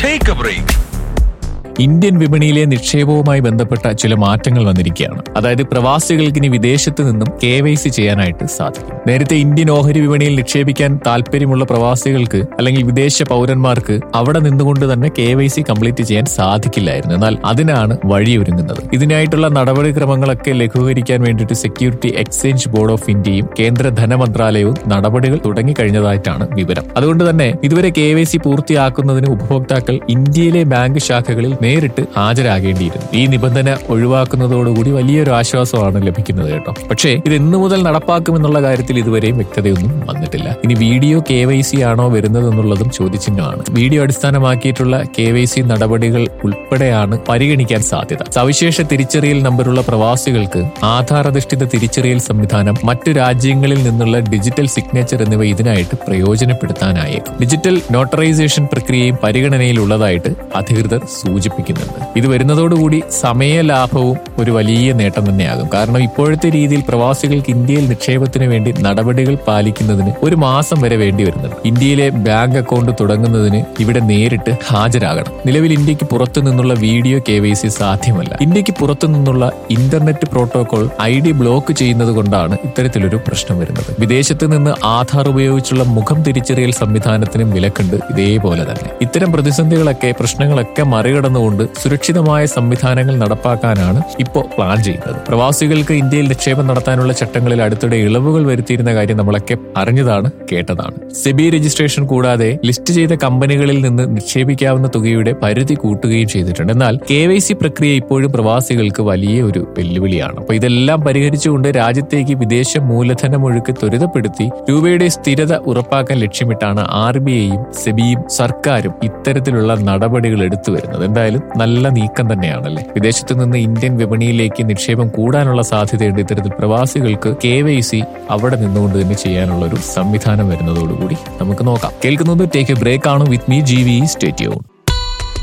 take a break Indian വിപണിയിലെ നിക്ഷേപവുമായി ബന്ധപ്പെട്ട ചില മാറ്റങ്ങൾ വന്നിരിക്കുകയാണ് അതായത് പ്രവാസികൾക്ക് ഇനി വിദേശത്ത് നിന്നും കെ വൈ സി ചെയ്യാനായിട്ട് സാധിക്കും നേരത്തെ ഇന്ത്യൻ ഓഹരി വിപണിയിൽ നിക്ഷേപിക്കാൻ താല്പര്യമുള്ള പ്രവാസികൾക്ക് അല്ലെങ്കിൽ വിദേശ പൗരന്മാർക്ക് അവിടെ നിന്നുകൊണ്ട് തന്നെ കെ വൈ സി കംപ്ലീറ്റ് ചെയ്യാൻ സാധിക്കില്ലായിരുന്നു എന്നാൽ അതിനാണ് വഴിയൊരുങ്ങുന്നത് ഇതിനായിട്ടുള്ള നടപടിക്രമങ്ങളൊക്കെ ലഘൂകരിക്കാൻ വേണ്ടിയിട്ട് സെക്യൂരിറ്റി എക്സ്ചേഞ്ച് ബോർഡ് ഓഫ് ഇന്ത്യയും കേന്ദ്ര ധനമന്ത്രാലയവും നടപടികൾ തുടങ്ങിക്കഴിഞ്ഞതായിട്ടാണ് വിവരം അതുകൊണ്ട് തന്നെ ഇതുവരെ കെ വൈ സി പൂർത്തിയാക്കുന്നതിന് ഉപഭോക്താക്കൾ ഇന്ത്യയിലെ ബാങ്ക് ശാഖകളിൽ നേരിട്ട് ഹാജരാകേണ്ടിയിരുന്നു ഈ നിബന്ധന ഒഴിവാക്കുന്നതോടുകൂടി വലിയൊരു ആശ്വാസമാണ് ലഭിക്കുന്നത് കേട്ടോ പക്ഷേ ഇത് എന്നു മുതൽ നടപ്പാക്കുമെന്നുള്ള കാര്യത്തിൽ ഇതുവരെയും വ്യക്തതയൊന്നും വന്നിട്ടില്ല ഇനി വീഡിയോ കെ വൈ സി ആണോ വരുന്നത് എന്നുള്ളതും ചോദ്യചിഹ്നമാണ് വീഡിയോ അടിസ്ഥാനമാക്കിയിട്ടുള്ള കെ വൈ സി നടപടികൾ ഉൾപ്പെടെയാണ് പരിഗണിക്കാൻ സാധ്യത സവിശേഷ തിരിച്ചറിയൽ നമ്പറുള്ള പ്രവാസികൾക്ക് ആധാർ അധിഷ്ഠിത തിരിച്ചറിയൽ സംവിധാനം മറ്റു രാജ്യങ്ങളിൽ നിന്നുള്ള ഡിജിറ്റൽ സിഗ്നേച്ചർ എന്നിവ ഇതിനായിട്ട് പ്രയോജനപ്പെടുത്താനായേക്കും ഡിജിറ്റൽ നോട്ടറൈസേഷൻ പ്രക്രിയയും പരിഗണനയിലുള്ളതായിട്ട് അധികൃതർ സൂചിപ്പിക്കുന്നുണ്ട് ഇത് വരുന്നതോടുകൂടി സമയ ലാഭവും ഒരു വലിയ നേട്ടം തന്നെയാകും കാരണം ഇപ്പോഴത്തെ രീതിയിൽ പ്രവാസികൾക്ക് ഇന്ത്യയിൽ നിക്ഷേപത്തിന് വേണ്ടി നടപടികൾ പാലിക്കുന്നതിന് ഒരു മാസം വരെ വേണ്ടി വരുന്നുണ്ട് ഇന്ത്യയിലെ ബാങ്ക് അക്കൗണ്ട് തുടങ്ങുന്നതിന് ഇവിടെ നേരിട്ട് ഹാജരാകണം നിലവിൽ ഇന്ത്യക്ക് പുറത്തു നിന്നുള്ള വീഡിയോ കെ വൈ സി സാധ്യമല്ല ഇന്ത്യക്ക് പുറത്തു നിന്നുള്ള internet protocol I D block ചെയ്യുന്നത് കൊണ്ടാണ് ഇത്തരത്തിലൊരു പ്രശ്നം വരുന്നത് വിദേശത്ത് നിന്ന് ആധാർ ഉപയോഗിച്ചുള്ള മുഖം തിരിച്ചറിയൽ സംവിധാനത്തിനും വിലക്കുണ്ട് ഇതേപോലെ തന്നെ ഇത്തരം പ്രതിസന്ധികളൊക്കെ പ്രശ്നങ്ങളൊക്കെ മറികടന്നുകൊണ്ട് സുരക്ഷിതമായ സംവിധാനങ്ങൾ നടപ്പാക്കാനാണ് ഇപ്പോൾ പ്ലാൻ ചെയ്യുന്നത് പ്രവാസികൾക്ക് ഇന്ത്യയിൽ നിക്ഷേപം നടത്താനുള്ള ചട്ടങ്ങളിൽ അടുത്തിടെ ഇളവുകൾ വരുത്തിയിരുന്ന കാര്യം നമ്മളൊക്കെ അറിഞ്ഞതാണ് കേട്ടതാണ് സെബി രജിസ്ട്രേഷൻ കൂടാതെ ലിസ്റ്റ് ചെയ്ത കമ്പനികളിൽ നിന്ന് നിക്ഷേപിക്കാവുന്ന തുകയുടെ പരിധി കൂട്ടുകയും ചെയ്തിട്ടുണ്ട് എന്നാൽ കെ വൈ സി പ്രക്രിയ ഇപ്പോഴും പ്രവാസികൾക്ക് വലിയ ഒരു വെല്ലുവിളിയാണ് അപ്പൊ ഇതെല്ലാം പരിഹരിച്ചുകൊണ്ട് രാജ്യത്തേക്ക് വിദേശ മൂലധനമൊഴുക്ക് ത്വരിതപ്പെടുത്തി രൂപയുടെ സ്ഥിരത ഉറപ്പാക്കാൻ ലക്ഷ്യമിട്ടാണ് ആർ ബി ഐയും സെബിയും സർക്കാരും ഇത്തരത്തിലുള്ള നടപടികൾ എടുത്തു വരുന്നത് എന്തായാലും നല്ല നീക്കം തന്നെയാണല്ലേ വിദേശത്തു നിന്ന് ഇന്ത്യൻ വിപണിയിലേക്ക് നിക്ഷേപം കൂടാനുള്ള സാധ്യതയുണ്ട് ഇത്തരത്തിൽ പ്രവാസികൾക്ക് കെ വൈ സി അവിടെ നിന്നുകൊണ്ട് തന്നെ ചെയ്യാനുള്ള ഒരു സംവിധാനം വരുന്നതോടുകൂടി നമുക്ക് നോക്കാം കേൾക്കുന്നത് ടേക്ക് എ ബ്രേക്ക് ആണ് വിത്ത് മീ ജി വി സ്റ്റേറ്റ്യൂൺ